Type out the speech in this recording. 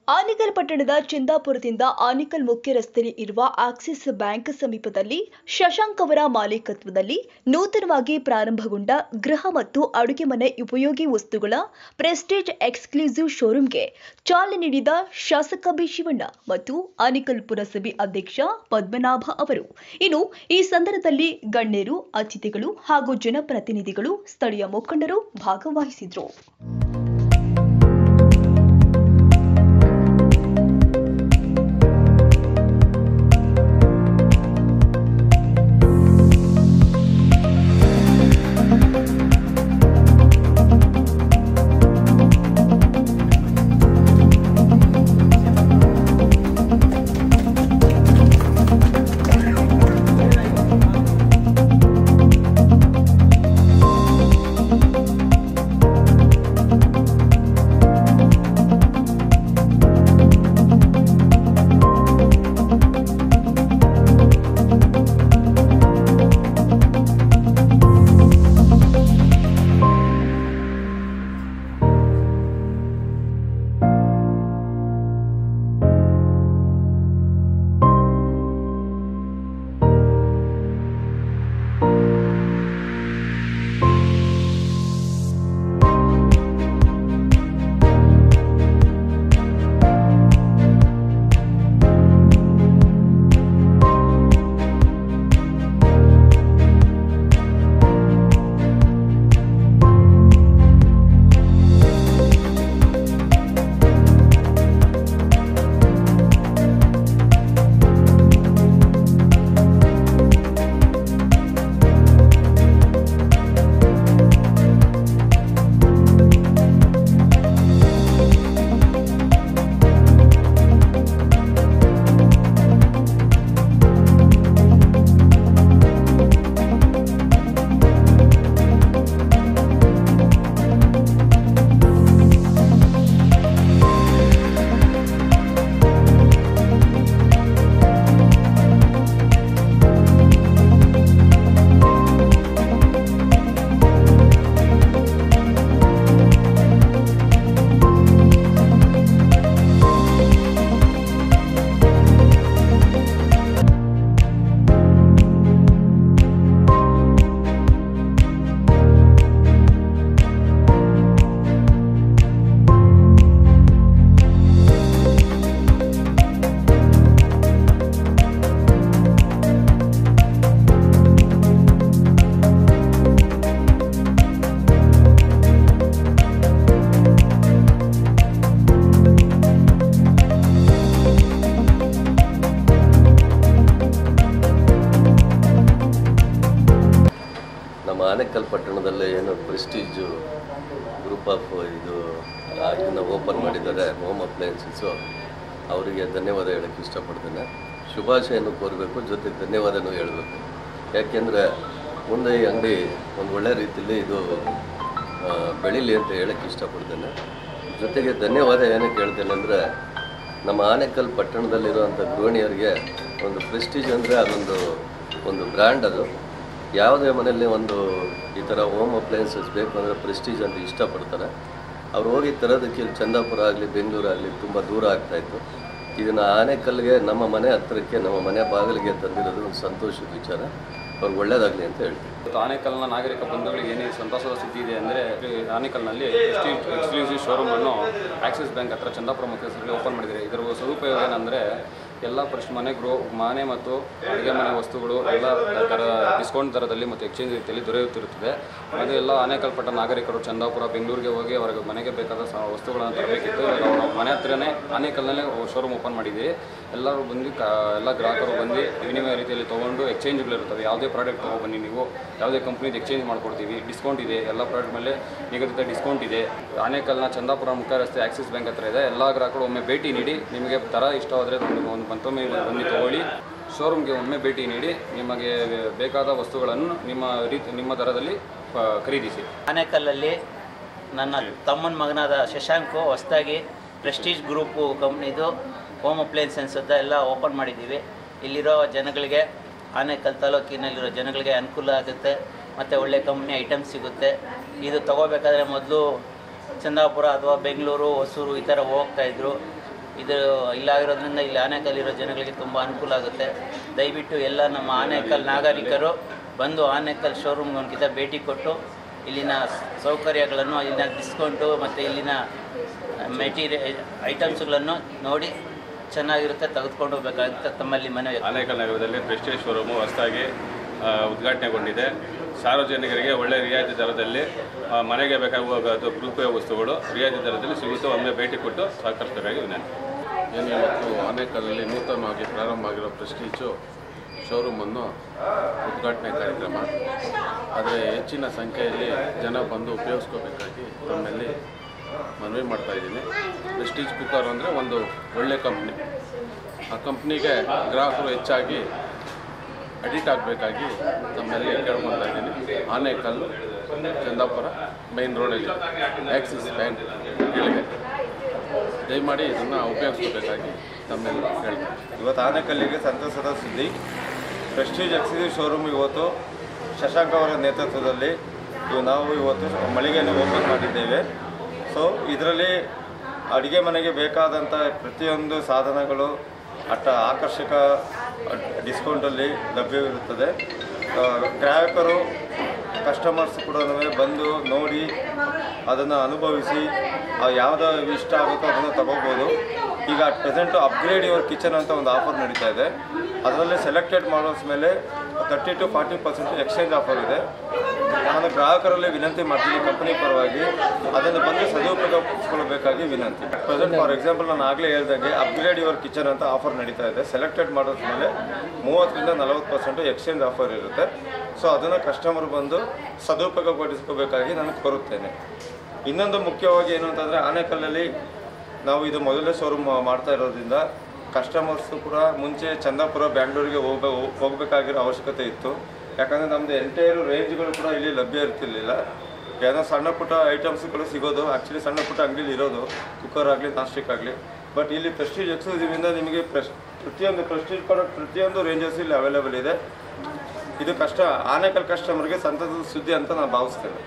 ಆನೇಕಲ್ ಪಟ್ಟಣದ ಚಂದಾಪುರದಿಂದ ಆನೇಕಲ್ ಮುಖ್ಯ ರಸ್ತೆಯಲ್ಲಿ ಇರುವ ಆಕ್ಸಿಸ್ ಬ್ಯಾಂಕ್ ಸಮೀಪದಲ್ಲಿ ಶಶಾಂಕ್ ಅವರ ಮಾಲೀಕತ್ವದಲ್ಲಿ ನೂತನವಾಗಿ ಪ್ರಾರಂಭಗೊಂಡ ಗೃಹ ಮತ್ತು ಅಡುಗೆ ಮನೆ ಉಪಯೋಗಿ ವಸ್ತುಗಳ ಪ್ರೆಸ್ಟೇಜ್ ಎಕ್ಸ್ಕ್ಲೂಸಿವ್ ಶೋರೂಮ್ಗೆ ಚಾಲನೆ ನೀಡಿದ ಶಾಸಕ ಬಿ ಶಿವಣ್ಣ ಮತ್ತು ಆನೇಕಲ್ ಪುರಸಭೆ ಅಧ್ಯಕ್ಷ ಪದ್ಮನಾಭ ಅವರು ಇನ್ನು ಈ ಸಂದರ್ಭದಲ್ಲಿ ಗಣ್ಯರು ಅತಿಥಿಗಳು ಹಾಗೂ ಜನಪ್ರತಿನಿಧಿಗಳು ಸ್ಥಳೀಯ ಮುಖಂಡರು ಭಾಗವಹಿಸಿದ್ರು ನಮ್ಮ ಆನೇಕಲ್ ಪಟ್ಟಣದಲ್ಲಿ ಏನು ಪ್ರೆಸ್ಟೀಜು ಗ್ರೂಪ್ ಆಫ್ ಇದು ಆ, ಇದನ್ನ ಓಪನ್ ಮಾಡಿದ್ದಾರೆ ಹೋಮ್ ಅಪ್ಲಯನ್ಸಸ್ಸು ಅವರಿಗೆ ಧನ್ಯವಾದ ಹೇಳೋಕ್ಕೆ ಇಷ್ಟಪಡ್ತೇನೆ ಶುಭಾಶಯನ್ನು ಕೋರಬೇಕು ಜೊತೆಗೆ ಧನ್ಯವಾದನೂ ಹೇಳಬೇಕು ಯಾಕೆಂದರೆ ಮುಂದೆ ಈ ಅಂಗಡಿ ಒಂದು ಒಳ್ಳೆ ರೀತಿಯಲ್ಲಿ ಇದು ಆ, ಬೆಳೀಲಿ ಅಂತ ಹೇಳೋಕ್ಕೆ ಇಷ್ಟಪಡ್ತೇನೆ ಜೊತೆಗೆ ಧನ್ಯವಾದ ಏನಕ್ಕೆ ಹೇಳ್ತೇನೆ ಅಂದರೆ ನಮ್ಮ ಆನೇಕಲ್ ಪಟ್ಟಣದಲ್ಲಿರುವಂಥ ಗೃಹಿಣಿಯರಿಗೆ ಒಂದು ಪ್ರೆಸ್ಟೀಜ್ ಅಂದರೆ ಅದೊಂದು ಒಂದು ಬ್ರ್ಯಾಂಡ್ ಅದು ಯಾವುದೇ ಮನೆಯಲ್ಲಿ ಒಂದು ಈ ಥರ ಹೋಮ್ ಅಪ್ಲಯನ್ಸಸ್ ಬೇಕು ಅಂದರೆ ಪ್ರೆಸ್ಟೀಜ್ ಅಂತ ಇಷ್ಟಪಡ್ತಾರೆ ಅವ್ರು ಹೋಗಿ ತರೋದಕ್ಕೆ ಇಲ್ಲಿ ಚಂದಾಪುರ ಆಗಲಿ ಬೆಂಗಳೂರು ಆಗಲಿ ತುಂಬ ದೂರ ಆಗ್ತಾಯಿತ್ತು ಇದನ್ನು ಆನೇಕಲ್ಗೆ ನಮ್ಮ ಮನೆ ಹತ್ತಿರಕ್ಕೆ ನಮ್ಮ ಮನೆ ಬಾಗಿಲಿಗೆ ತಂದಿರೋದು ಒಂದು ಸಂತೋಷದ ವಿಚಾರ ಅವ್ರಿಗೆ ಒಳ್ಳೇದಾಗಲಿ ಅಂತ ಹೇಳ್ತೀನಿ ಇವತ್ತು ಆನೇಕಲ್ನ ನಾಗರಿಕ ಬಂಧುಗಳಿಗೆ ಏನೇ ಸಂತಸದ ಸ್ಥಿತಿ ಇದೆ ಅಂದರೆ ಆನೇಕಲ್ನಲ್ಲಿ ಎಕ್ಸ್ಕ್ಲೂಸಿವ್ ಶೋರೂಮ್ ಅನ್ನು ಆಕ್ಸಿಸ್ ಬ್ಯಾಂಕ್ ಹತ್ರ ಚಂದಾಪುರ ಮುಖ್ಯಸ್ಥರಲ್ಲಿ ಓಪನ್ ಮಾಡಿದ್ದಾರೆ ಇದರ ಸದುಪಯೋಗ ಏನಂದರೆ ಎಲ್ಲ ಪ್ರಶ್ನೆ ಮನೆ ಗೃಹ ಮನೆ ಮತ್ತು ಅಡುಗೆ ಮನೆ ವಸ್ತುಗಳು ಎಲ್ಲ ದರ ಡಿಸ್ಕೌಂಟ್ ದರದಲ್ಲಿ ಮತ್ತು ಎಕ್ಸ್ಚೇಂಜ್ ರೀತಿಯಲ್ಲಿ ದೊರೆಯುತ್ತಿರುತ್ತದೆ ಅದು ಎಲ್ಲ ಆನೇಕಲ್ ಪಟ್ಟ ನಾಗರಿಕರು ಚಂದಾಪುರ ಬೆಂಗಳೂರಿಗೆ ಹೋಗಿ ಅವರಿಗೆ ಮನೆಗೆ ಬೇಕಾದ ಸ ವಸ್ತುಗಳನ್ನು ತರಬೇಕಿತ್ತು ಇವಾಗ ನಾವು ನಮ್ಮ ಮನೆ ಹತ್ರನೇ ಆನೇಕಲ್ನಲ್ಲೇ ಶೋರೂಮ್ ಓಪನ್ ಮಾಡಿದ್ದೀವಿ ಎಲ್ಲರೂ ಬಂದು ಕ ಎಲ್ಲ ಗ್ರಾಹಕರು ಬಂದು ವಿನಿಮಯ ರೀತಿಯಲ್ಲಿ ತೊಗೊಂಡು ಎಕ್ಸ್ಚೇಂಜ್ಗಳಿರ್ತವೆ ಯಾವುದೇ ಪ್ರಾಡಕ್ಟ್ ತೊಗೊಬನ್ನಿ ನೀವು ಯಾವುದೇ ಕಂಪ್ನಿದು ಎಕ್ಸ್ಚೇಂಜ್ ಮಾಡ್ಕೊಡ್ತೀವಿ ಡಿಸ್ಕೌಂಟ್ ಇದೆ ಎಲ್ಲ ಪ್ರಾಡಕ್ಟ್ ಮೇಲೆ ನಿಗದಿತ ಡಿಸ್ಕೌಂಟ್ ಇದೆ ಆನೇಕಲ್ನ ಚಂದಾಪುರ ಮುಖ್ಯ ರಸ್ತೆ ಆಕ್ಸಿಸ್ ಬ್ಯಾಂಕ್ ಹತ್ರ ಇದೆ ಎಲ್ಲ ಗ್ರಾಹಕರು ಒಮ್ಮೆ ಭೇಟಿ ನೀಡಿ ನಿಮಗೆ ದರ ಇಷ್ಟವಾದರೆ ಒಂದು ಒಂದು ಮತ್ತೊಮ್ಮೆ ಬಂದು ತಗೊಳ್ಳಿ ಶೋರೂಮ್ಗೆ ಒಮ್ಮೆ ಭೇಟಿ ನೀಡಿ ನಿಮಗೆ ಬೇಕಾದ ವಸ್ತುಗಳನ್ನು ನಿಮ್ಮ ರೀತಿ ನಿಮ್ಮ ದರದಲ್ಲಿ ಆ, ಖರೀದಿಸಿ ಆನೇಕಲ್ಲಲ್ಲಿ ನನ್ನ ತಮ್ಮನ ಮಗನಾದ ಶಶಾಂಕು ಹೊಸದಾಗಿ ಪ್ರೆಸ್ಟೀಜ್ ಗ್ರೂಪು ಕಂಪ್ನಿದು ಹೋಮ್ ಅಪ್ಲಯನ್ಸಸ್ ಅಂತ ಎಲ್ಲ ಓಪನ್ ಮಾಡಿದ್ದೀವಿ ಇಲ್ಲಿರೋ ಜನಗಳಿಗೆ ಆನೇಕಲ್ ತಾಲೂಕಿನಲ್ಲಿರೋ ಜನಗಳಿಗೆ ಅನುಕೂಲ ಆಗುತ್ತೆ ಮತ್ತು ಒಳ್ಳೆ ಕಂಪ್ನಿ ಐಟಮ್ ಸಿಗುತ್ತೆ ಇದು ತೊಗೋಬೇಕಾದ್ರೆ ಮೊದಲು ಚಂದಾಪುರ ಅಥವಾ ಬೆಂಗಳೂರು ಹೊಸೂರು ಈ ಥರ ಹೋಗ್ತಾಯಿದ್ರು ಇದು ಇಲ್ಲಾಗಿರೋದ್ರಿಂದ ಇಲ್ಲಿ ಆನೇಕಲ್ಲಿರೋ ಜನಗಳಿಗೆ ತುಂಬ ಅನುಕೂಲ ಆಗುತ್ತೆ ದಯವಿಟ್ಟು ಎಲ್ಲ ನಮ್ಮ ಆನೇಕಲ್ ನಾಗರಿಕರು ಬಂದು ಆನೇಕಲ್ ಶೋರೂಮ್ಗೆ ಒಂದ್ಕಿತ ಭೇಟಿ ಕೊಟ್ಟು ಇಲ್ಲಿನ ಸೌಕರ್ಯಗಳನ್ನು ಇಲ್ಲಿನ ಡಿಸ್ಕೌಂಟು ಮತ್ತು ಇಲ್ಲಿನ ಮೆಟೀರಿಯ ಐಟಮ್ಸ್ಗಳನ್ನು ನೋಡಿ ಚೆನ್ನಾಗಿರುತ್ತೆ ತೆಗೆದುಕೊಂಡು ಹೋಗ್ಬೇಕಾಗುತ್ತೆ ತಮ್ಮಲ್ಲಿ ಮನವಿ ಆನೇಕಲ್ ನಗರದಲ್ಲಿ ಪ್ರೆಸ್ಟೇಜ್ ಶೋರೂಮು ಹೊಸದಾಗಿ ಆ, ಉದ್ಘಾಟನೆಗೊಂಡಿದೆ ಸಾರ್ವಜನಿಕರಿಗೆ ಒಳ್ಳೆಯ ರಿಯಾಯಿತಿ ದರದಲ್ಲಿ ಆ, ಮನೆಗೆ ಬೇಕಾಗುವ ಅದು ಗೃಹೋಪಯೋಗ ವಸ್ತುಗಳು ರಿಯಾಯಿತಿ ದರದಲ್ಲಿ ಸಿಗುತ್ತೆ ಒಮ್ಮೆ ಭೇಟಿ ಕೊಟ್ಟು ಸಹಕರಿಸಬೇಕಾಗಿ ವಿನಂತಿ ಏನು ಇವತ್ತು ಆನೇಕಲ್ಲಲ್ಲಿ ನೂತನವಾಗಿ ಪ್ರಾರಂಭ ಆಗಿರೋ ಪ್ರೆಸ್ಟೀಜು ಶೋರೂಮನ್ನು ಉದ್ಘಾಟನೆ ಕಾರ್ಯಕ್ರಮ ಆದರೆ ಹೆಚ್ಚಿನ ಸಂಖ್ಯೆಯಲ್ಲಿ ಜನ ಬಂದು ಉಪಯೋಗಿಸ್ಕೋಬೇಕಾಗಿ ನಮ್ಮಲ್ಲಿ ಮನವಿ ಮಾಡ್ತಾ ಇದ್ದೀನಿ ಪ್ರೆಸ್ಟೀಜ್ ಕುಕ್ಕರ್ ಅಂದರೆ ಒಂದು ಒಳ್ಳೆ ಕಂಪ್ನಿ ಆ ಕಂಪ್ನಿಗೆ ಗ್ರಾಹಕರು ಹೆಚ್ಚಾಗಿ ಅಡಿಟ್ ಆಗಬೇಕಾಗಿ ತಮ್ಮಲ್ಲಿ ಕೇಳ್ಕೊಳ್ತಾ ಇದ್ದೀನಿ ಆನೇಕಲ್ಲು ಚಂದಾಪುರ ಮೈನ್ ರೋಡಲ್ಲಿ ಆ್ಯಕ್ಸಿಸ್ ಬ್ಯಾಂಕ್ ಕೆಳಗೆ ದಯಮಾಡಿ ಇದನ್ನು ಉಪಯೋಗಿಸ್ಕೋಬೇಕಾಗಿ ತಮ್ಮೆಲ್ಲ ಹೇಳ್ತೀನಿ ಇವತ್ತು ಆನೆಕಲ್ಲಿಗೆ ಸಂತಸದ ಸುದ್ದಿ ಪ್ರೆಸ್ಟೀಜ್ ಎಕ್ಸಿಕ್ಯೂಟಿವ್ ಶೋರೂಮ್ ಇವತ್ತು ಶಶಾಂಕ್ ಅವರ ನೇತೃತ್ವದಲ್ಲಿ ಇವು ನಾವು ಇವತ್ತು ಮಳಿಗೆಯನ್ನು ಓಪನ್ ಮಾಡಿದ್ದೇವೆ ಸೊ ಇದರಲ್ಲಿ ಅಡುಗೆ ಮನೆಗೆ ಬೇಕಾದಂಥ ಪ್ರತಿಯೊಂದು ಸಾಧನಗಳು ಅಟ್ಟ ಆಕರ್ಷಕ ಡಿಸ್ಕೌಂಟಲ್ಲಿ ಲಭ್ಯವಿರುತ್ತದೆ ಆ, ಗ್ರಾಹಕರು ಕಸ್ಟಮರ್ಸ್ ಕೂಡ ಬಂದು ನೋಡಿ ಅದನ್ನು ಅನುಭವಿಸಿ ಆ ಯಾವ್ದು ಇಷ್ಟ ಆಗುತ್ತೋ ಅದನ್ನು ತಗೋಬೋದು ಈಗ ಪ್ರೆಸೆಂಟು ಅಪ್ಗ್ರೇಡ್ ಯುವರ್ ಕಿಚನ್ ಅಂತ ಒಂದು ಆಫರ್ ನಡೀತಾ ಇದೆ ಅದರಲ್ಲಿ ಸೆಲೆಕ್ಟೆಡ್ ಮಾಡಲ್ಸ್ ಮೇಲೆ thirty to forty percent exchange offer ಇದೆ ನಾನು ಗ್ರಾಹಕರಲ್ಲಿ ವಿನಂತಿ ಮಾಡ್ತೀನಿ ಕಂಪನಿ ಪರವಾಗಿ ಅದನ್ನು ಬಂದು ಸದುಪಯೋಗಪಡಿಸ್ಕೊಳ್ಬೇಕಾಗಿ ವಿನಂತಿ ಪ್ರೆಸೆಂಟ್ ಫಾರ್ ಎಕ್ಸಾಂಪಲ್ ನಾನು ಆಗಲೇ ಹೇಳ್ದಂಗೆ ಅಪ್ಗ್ರೇಡ್ ಯುವರ್ ಕಿಚನ್ ಅಂತ ಆಫರ್ ನಡೀತಾ ಇದೆ ಸೆಲೆಕ್ಟೆಡ್ ಮಾಡಲ್ಸ್ ಮೇಲೆ ಮೂವತ್ತರಿಂದ ನಲವತ್ತು ಪರ್ಸೆಂಟ್ ಎಕ್ಸ್ಚೇಂಜ್ ಆಫರ್ ಇರುತ್ತೆ ಸೊ ಅದನ್ನು ಕಸ್ಟಮರ್ ಬಂದು ಸದುಪಯೋಗಪಡಿಸ್ಕೋಬೇಕಾಗಿ ನಾನು ಕೋರುತ್ತೇನೆ ಇನ್ನೊಂದು ಮುಖ್ಯವಾಗಿ ಏನು ಅಂತಂದರೆ ಆನೆಕಲ್ಲಲ್ಲಿ ನಾವು ಇದು ಮೊದಲನೇ ಶೋರೂಮ್ ಮಾಡ್ತಾ ಇರೋದ್ರಿಂದ ಕಸ್ಟಮರ್ಸು ಕೂಡ ಮುಂಚೆ ಚಂದಾಪುರ ಬ್ಯಾಂಗ್ಳೂರಿಗೆ ಹೋಗ್ಬೇ ಹೋಗಬೇಕಾಗಿರೋ ಅವಶ್ಯಕತೆ ಇತ್ತು ಯಾಕಂದರೆ ನಮ್ಮದು ಎಂಟೈರು ರೇಂಜ್ಗಳು ಕೂಡ ಇಲ್ಲಿ ಲಭ್ಯ ಇರ್ತಿರ್ಲಿಲ್ಲ ಏನೋ ಸಣ್ಣ ಪುಟ್ಟ ಐಟಮ್ಸ್ಗಳು ಸಿಗೋದು ಆ್ಯಕ್ಚುಲಿ ಸಣ್ಣ ಪುಟ್ಟ ಅಂಗಡಿಲಿ ಇರೋದು ಕುಕ್ಕರ್ ಆಗಲಿ ನಾಸ್ಟಿಕ್ ಆಗಲಿ ಬಟ್ ಇಲ್ಲಿ ಪ್ರೆಸ್ಟೀಜ್ ಎಕ್ಸ್ಕ್ಲೂಸಿವಿಂದ ನಿಮಗೆ ಪ್ರೆಸ್ ಪ್ರತಿಯೊಂದು ಪ್ರೆಸ್ಟೀಜ್ ಪ್ರಾಡಕ್ಟ್ ಪ್ರತಿಯೊಂದು ರೇಂಜಸ್ ಇಲ್ಲಿ ಅವೈಲೇಬಲ್ ಇದೆ ಇದು ಕಷ್ಟ ಆನೇಕಲ್ ಕಸ್ಟಮರ್ಗೆ ಸಂತಸದ ಸುದ್ದಿ ಅಂತ ನಾನು ಭಾವಿಸ್ತೇನೆ